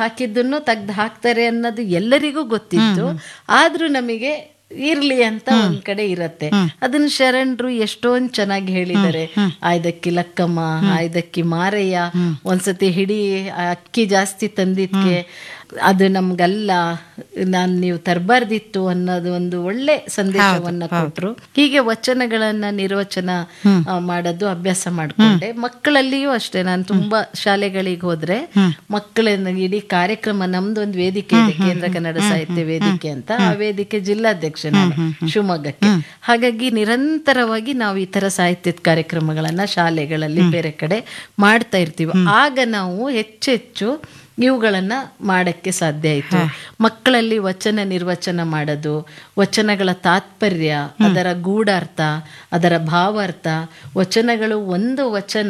ಹಾಕಿದ್ದನ್ನು ತೆಗ್ದು ಹಾಕ್ತಾರೆ ಅನ್ನೋದು ಎಲ್ಲರಿಗೂ ಗೊತ್ತಿತ್ತು ಆದ್ರೂ ನಮಗೆ ಇರ್ಲಿ ಅಂತ ಒಂದ್ ಕಡೆ ಇರತ್ತೆ ಅದನ್ನ ಶರಣರು ಎಷ್ಟೊಂದ್ ಚೆನ್ನಾಗಿ ಹೇಳಿದ್ದಾರೆ ಆಯ್ದಕ್ಕಿ ಲಕ್ಕಮ್ಮ ಆಯ್ದಕ್ಕಿ ಮಾರಯ್ಯ ಒಂದ್ಸತಿ ಹಿಡಿ ಅಕ್ಕಿ ಜಾಸ್ತಿ ತಂದಿದ್ಕೆ ಅದು ನಮ್ಗಲ್ಲ ನಾನ್ ನೀವು ತರಬಾರ್ದಿತ್ತು ಅನ್ನೋದು ಒಂದು ಒಳ್ಳೆ ಸಂದೇಶವನ್ನ ಕೊಟ್ರು ಹೀಗೆ ವಚನಗಳನ್ನ ನಿರ್ವಚನ ಆ, ಮಾಡೋದು ಅಭ್ಯಾಸ ಮಾಡ್ಕೊಂಡೆ ಮಕ್ಕಳಲ್ಲಿಯೂ ಅಷ್ಟೇ ನಾನು ತುಂಬಾ ಶಾಲೆಗಳಿಗೆ ಹೋದ್ರೆ ಮಕ್ಕಳನ್ನ ಇಡೀ ಕಾರ್ಯಕ್ರಮ ನಮ್ದು ಒಂದು ವೇದಿಕೆ ಇದೆ ಕೇಂದ್ರ ಕನ್ನಡ ಸಾಹಿತ್ಯ ವೇದಿಕೆ ಅಂತ ಆ ವೇದಿಕೆ ಜಿಲ್ಲಾಧ್ಯಕ್ಷ ನಾನು ಶಿವಮೊಗ್ಗಕ್ಕೆ ಹಾಗಾಗಿ ನಿರಂತರವಾಗಿ ನಾವು ಈ ತರ ಸಾಹಿತ್ಯದ ಕಾರ್ಯಕ್ರಮಗಳನ್ನ ಶಾಲೆಗಳಲ್ಲಿ ಬೇರೆ ಕಡೆ ಮಾಡ್ತಾ ಇರ್ತೀವಿ ಆಗ ನಾವು ಹೆಚ್ಚೆಚ್ಚು ಇವುಗಳನ್ನ ಮಾಡಕ್ಕೆ ಸಾಧ್ಯ ಆಯಿತು ಮಕ್ಕಳಲ್ಲಿ ವಚನ ನಿರ್ವಚನ ಮಾಡೋದು ವಚನಗಳ ತಾತ್ಪರ್ಯ ಅದರ ಗೂಢಾರ್ಥ ಅದರ ಭಾವಾರ್ಥ ವಚನಗಳು ಒಂದು ವಚನ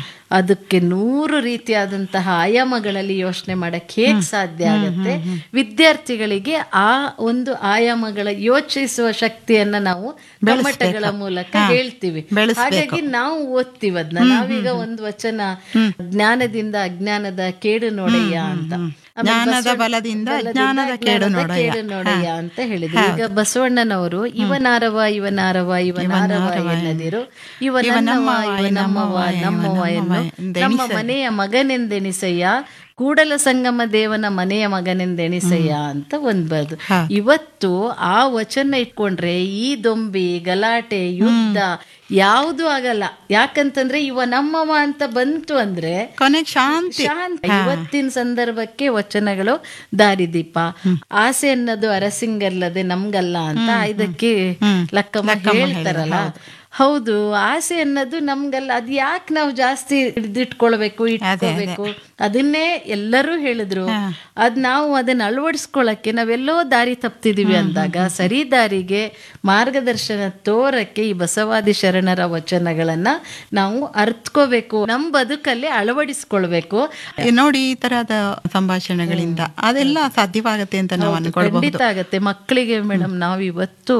ಅದಕ್ಕೆ ನೂರು ರೀತಿಯಾದಂತಹ ಆಯಾಮಗಳಲ್ಲಿ ಯೋಚನೆ ಮಾಡಕ್ಕೆ ಹೇಗ್ ಸಾಧ್ಯ ಆಗುತ್ತೆ ವಿದ್ಯಾರ್ಥಿಗಳಿಗೆ ಆ ಒಂದು ಆಯಾಮಗಳ ಯೋಚಿಸುವ ಶಕ್ತಿಯನ್ನ ನಾವು ಕಮ್ಮಟಗಳ ಮೂಲಕ ಹೇಳ್ತೀವಿ ಹಾಗಾಗಿ ನಾವು ಓದ್ತೀವಿ ಅದನ್ನ ನಾವೀಗ ಒಂದು ವಚನ ಜ್ಞಾನದಿಂದ ಅಜ್ಞಾನದ ಕೇಡು ನೋಡಯ್ಯ ಅಂತ ಆಮೇಲೆ ಜ್ಞಾನದ ಬಸವ- ಬಲದಿಂದ ಬಲದಿಂದ ಅಜ್ಞಾನದ ಕೇಡು ಅಜ್ಞಾನದ ನೋಡಯ್ಯ. ಕೇಡು ನೋಡಯ್ಯ ಅಂತ ಹೇಳಿದ್ರು ಈಗ ಬಸವಣ್ಣನವರು ಇವನಾರವ ಇವನಾರವ ಇವನಾರವ ಎನ್ನದಿರು ಇವ ನನ್ನವ ಇವ ನಮ್ಮವ ನಮ್ಮವ ಎನ್ನು ನಮ್ಮ ಮನೆಯ ಮಗನೆಂದೆಣಿಸಯ್ಯ ಕೂಡಲ ಸಂಗಮ ದೇವನ ಮನೆಯ ಮಗನೆಂದೆಣಿಸಯ್ಯ ಅಂತ ಒಂದ್ ಬರ್ದು ಇವತ್ತು ಆ ವಚನ ಇಟ್ಕೊಂಡ್ರೆ ಈ ದೊಂಬಿ ಗಲಾಟೆ ಯುದ್ಧ ಯಾವುದು ಆಗಲ್ಲ ಯಾಕಂತಂದ್ರೆ ಇವ ನಮ್ಮವ ಅಂತ ಬಂತು ಅಂದ್ರೆ ಕೊನೆಗೆ ಶಾಂತಿ ಶಾಂತ ಇವತ್ತಿನ ಸಂದರ್ಭಕ್ಕೆ ವಚನಗಳು ದಾರಿದೀಪ ಆಸೆ ಅನ್ನೋದು ಅರಸಿಂಗಲ್ಲದೆ ನಮ್ಗಲ್ಲ ಅಂತ ಇದಕ್ಕೆ ಲಕ್ಕಮ್ಮ ಹೇಳ್ತಾರಲ್ಲ ಹೌದು ಆಸೆ ಅನ್ನೋದು ನಮ್ಗಲ್ಲ ಅದ್ ಯಾಕೆ ನಾವು ಜಾಸ್ತಿ ಹಿಡಿದಿಟ್ಕೊಳ್ಬೇಕು ಇಟ್ಕೋಬೇಕು ಅದನ್ನೇ ಎಲ್ಲರೂ ಹೇಳಿದ್ರು ಅದ್ ನಾವು ಅದನ್ನ ಅಳವಡಿಸ್ಕೊಳಕ್ಕೆ ನಾವೆಲ್ಲೋ ದಾರಿ ತಪ್ತಿದೀವಿ ಅಂದಾಗ ಸರಿ ದಾರಿಗೆ ಮಾರ್ಗದರ್ಶನ ತೋರಕ್ಕೆ ಈ ಬಸವಾದಿ ಶರಣರ ವಚನಗಳನ್ನ ನಾವು ಅರ್ತ್ಕೋಬೇಕು ನಮ್ ಬದುಕಲ್ಲಿ ಅಳವಡಿಸ್ಕೊಳ್ಬೇಕು ಈ ನೋಡಿ ಈ ತರಹದ ಸಂಭಾಷಣೆಗಳಿಂದ ಅದೆಲ್ಲ ಸಾಧ್ಯವಾಗತ್ತೆ ಅಂತ ನಾವು ಅನ್ಕೊಳ್ಬಹುದು ಖಂಡಿತ ಆಗತ್ತೆ ಮಕ್ಕಳಿಗೆ ಮೇಡಮ್ ನಾವು ಇವತ್ತು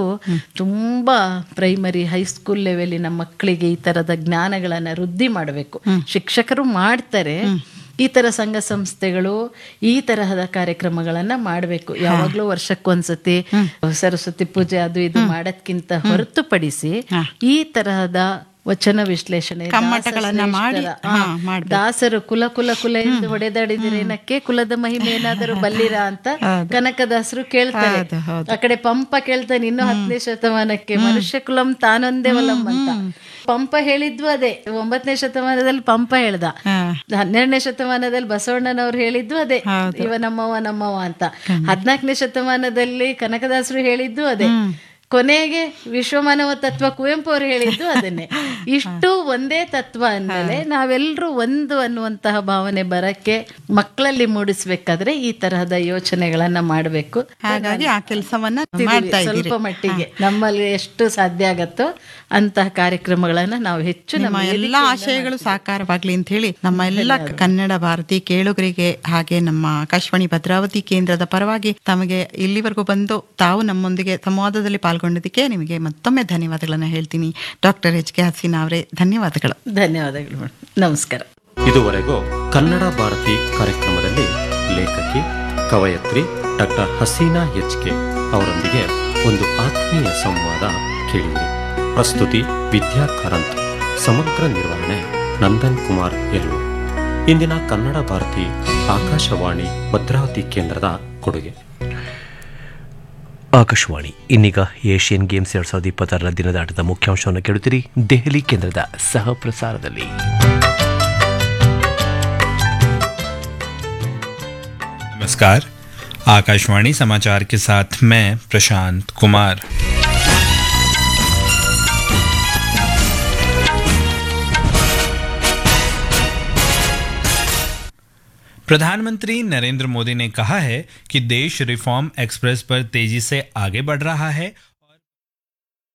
ತುಂಬಾ ಪ್ರೈಮರಿ ಹೈಸ್ಕೂಲ್ ಲೆವೆಲಿನ ಮಕ್ಕಳಿಗೆ ಈ ತರದ ಜ್ಞಾನಗಳನ್ನ ವೃದ್ಧಿ ಮಾಡಬೇಕು ಶಿಕ್ಷಕರು ಮಾಡ್ತಾರೆ ಈ ತರ ಸಂಘ ಸಂಸ್ಥೆಗಳು ಈ ತರಹದ ಕಾರ್ಯಕ್ರಮಗಳನ್ನ ಮಾಡಬೇಕು ಯಾವಾಗ್ಲೂ ವರ್ಷಕ್ಕೊಂದ್ಸತಿ ಸರಸ್ವತಿ ಪೂಜೆ ಅದು ಇದು ಮಾಡೋದ್ಕಿಂತ ಹೊರತುಪಡಿಸಿ ಈ ತರಹದ ವಚನ ವಿಶ್ಲೇಷಣೆ ಕಮ್ಮಟಗಳನ್ನ ದಾಸ ಮಾಡಿ, ಶ್ರೇಷ್ಠರ, ಹಾ, ಹಾ, ಮಾಡ್ಬೇಕು. ದಾಸರು ಕುಲ ಕುಲ ಕುಲ ಎಂದು ಹೊಡೆದಾಡಿದಿರೇನಕ್ಕೆ ಕುಲದ ಮಹಿಮೆ ಏನಾದರೂ ಬಲ್ಲಿರ ಅಂತ ಕನಕದಾಸರು ಕೇಳ್ತಾರೆ ಹೌದು, ಹೌದು. ಆ ಕಡೆ ಪಂಪ ಕೇಳ್ತಾನೆ ಇನ್ನು ಹತ್ತನೇ ಶತಮಾನಕ್ಕೆ ಮನುಷ್ಯ ಕುಲಂ ತಾನೊಂದೇ ವಲಂ ಅಂತ ಪಂಪ ಹೇಳಿದ್ವು ಅದೇ ಒಂಬತ್ತನೇ ಶತಮಾನದಲ್ಲಿ ಪಂಪ ಹೇಳ್ದ ಹಾ. ಹನ್ನೆರಡನೇ ಶತಮಾನದಲ್ಲಿ ಬಸವಣ್ಣನವ್ರು ಹೇಳಿದ್ದು ಅದೇ ಇವ ನಮ್ಮವ ನಮ್ಮವ ಅಂತ ಹದ್ನಾಲ್ಕನೇ ಶತಮಾನದಲ್ಲಿ ಕನಕದಾಸರು ಹೇಳಿದ್ದು ಅದೇ ಕೊನೆಗೆ ವಿಶ್ವಮಾನವ ತತ್ವ ಕುವೆಂಪು ಅವರು ಹೇಳಿದ್ದು ಅದನ್ನೇ ಇಷ್ಟು ಒಂದೇ ತತ್ವ ಅಂದಮೇಲೆ ನಾವೆಲ್ಲರೂ ಒಂದು ಅನ್ನುವಂತಹ ಭಾವನೆ ಬರಕ್ಕೆ ಮಕ್ಕಳಲ್ಲಿ ಮೂಡಿಸ್ಬೇಕಾದ್ರೆ ಈ ತರಹದ ಯೋಚನೆಗಳನ್ನ ಮಾಡಬೇಕು ಹಾಗಾಗಿ ಆ ಕೆಲಸವನ್ನ ಮಾಡ್ತಾ ಇದ್ದೀರಿ ಸ್ವಲ್ಪ ಮಟ್ಟಿಗೆ ನಮ್ಮಲ್ಲಿ ಎಷ್ಟು ಸಾಧ್ಯ ಆಗತ್ತೋ ಅಂತಹ ಕಾರ್ಯಕ್ರಮಗಳನ್ನ ನಾವು ಹೆಚ್ಚು ನಮ್ಮ ನಮ್ಮ ಎಲ್ಲಾ ಆಶಯಗಳು ಸಾಕಾರವಾಗ್ಲಿ ಅಂತ ಹೇಳಿ ನಮ್ಮ ಎಲ್ಲ ಕನ್ನಡ ಭಾರತಿ ಕೇಳುಗರಿಗೆ ಹಾಗೆ ನಮ್ಮ ಆಕಾಶವಾಣಿ ಭದ್ರಾವತಿ ಕೇಂದ್ರದ ಪರವಾಗಿ ತಮಗೆ ಇಲ್ಲಿವರೆಗೂ ಬಂದು ತಾವು ನಮ್ಮೊಂದಿಗೆ ಸಂವಾದದಲ್ಲಿ ಪಾಲ್ಗೊಂಡಿದ್ದಕ್ಕೆ ನಿಮಗೆ ಮತ್ತೊಮ್ಮೆ ಧನ್ಯವಾದಗಳನ್ನ ಹೇಳ್ತೀನಿ ಡಾಕ್ಟರ್ ಎಚ್ ಕೆ ಹಸೀನಾ ಅವರೇ ಧನ್ಯವಾದಗಳು ಧನ್ಯವಾದಗಳು ಮೇಡಮ್. ನಮಸ್ಕಾರ ಇದುವರೆಗೂ ಕನ್ನಡ ಭಾರತಿ ಕಾರ್ಯಕ್ರಮದಲ್ಲಿ ಲೇಖಕಿ ಕವಯತ್ರಿ ಡಾಕ್ಟರ್ ಹಸೀನಾ ಎಚ್ ಕೆ ಅವರೊಂದಿಗೆ ಒಂದು ಆತ್ಮೀಯ ಸಂವಾದ ಕೇಳಿದಿರಿ ಪ್ರಸ್ತುತಿ ವಿದ್ಯಾ ಕಾರಂತ್ ಸಮಗ್ರ ನಿರ್ವಹಣೆ ನಂದನ್ ಕುಮಾರ್ ಎಲ್ಲು ಇಂದಿನ ಕನ್ನಡ ಭಾರತಿ ಆಕಾಶವಾಣಿ ಭದ್ರಾವತಿ ಕೇಂದ್ರದ ಕೊಡುಗೆ ಆಕಾಶವಾಣಿ ಇನ್ನೀಗ ಏಷ್ಯನ್ ಗೇಮ್ಸ್ ಎರಡ್ ಸಾವಿರದ ಇಪ್ಪತ್ತಾರರ ದಿನದಾಟದ ಮುಖ್ಯಾಂಶವನ್ನು ಕೇಳುತ್ತೀರಿ ದೆಹಲಿ ಕೇಂದ್ರದ ಸಹ ಪ್ರಸಾರದಲ್ಲಿ नमस्कार आकाशवाणी समाचार के साथ मैं प्रशांत कुमार प्रधानमंत्री नरेंद्र मोदी ने कहा है कि देश रिफॉर्म एक्सप्रेस पर तेजी से आगे बढ़ रहा है